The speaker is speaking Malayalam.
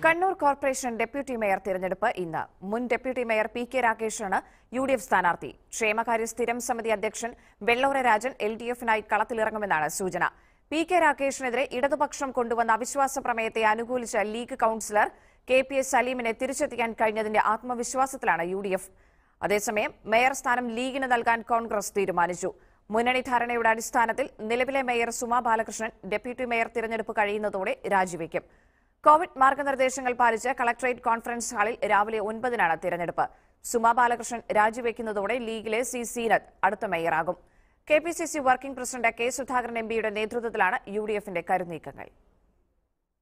കണ്ണൂർ കോർപ്പറേഷൻ ഡെപ്യൂട്ടി മേയർ തിരഞ്ഞെടുപ്പ് ഇന്ന് മുൻ ഡെപ്യൂട്ടി മേയർ പി കെ രാകേഷാണ് യു ഡി എഫ് സ്ഥാനാർത്ഥി ക്ഷേമകാര്യ സ്ഥിരം സമിതി അധ്യക്ഷൻ വെള്ളോറ രാജൻ എൽ ഡി എഫിനായി കളത്തിലിറങ്ങുമെന്നാണ് സൂചന പി കെ രാകേഷിനെതിരെ ഇടതുപക്ഷം കൊണ്ടുവന്ന അവിശ്വാസ പ്രമേയത്തെ അനുകൂലിച്ച league councillor K P S സലീമിനെ തിരിച്ചെത്തിക്കാൻ കഴിഞ്ഞതിന്റെ ആത്മവിശ്വാസത്തിലാണ് യു ഡി എഫ് അതേസമയം മേയർ സ്ഥാനം ലീഗിന് നൽകാൻ കോൺഗ്രസ് തീരുമാനിച്ചു മുന്നണി ധാരണയുടെ അടിസ്ഥാനത്തിൽ നിലവിലെ mayor Suma Balakrishnan deputy mayor തിരഞ്ഞെടുപ്പ് കഴിയുന്നതോടെ രാജിവെക്കും കോവിഡ് മാർഗനിർദ്ദേശങ്ങൾ പാലിച്ച് കളക്ടറേറ്റ് കോൺഫറൻസ് ഹാളിൽ രാവിലെ ഒൻപതിനാണ് തിരഞ്ഞെടുപ്പ് സുമാ ബാലകൃഷ്ണൻ രാജിവെക്കുന്നതോടെ ലീഗിലെ സി സീനത്ത് അടുത്ത മേയറാകും K P C C working president K Sudhakaran M പിയുടെ നേതൃത്വത്തിലാണ് യു ഡി എഫിന്റെ കരുനീക്കങ്ങൾ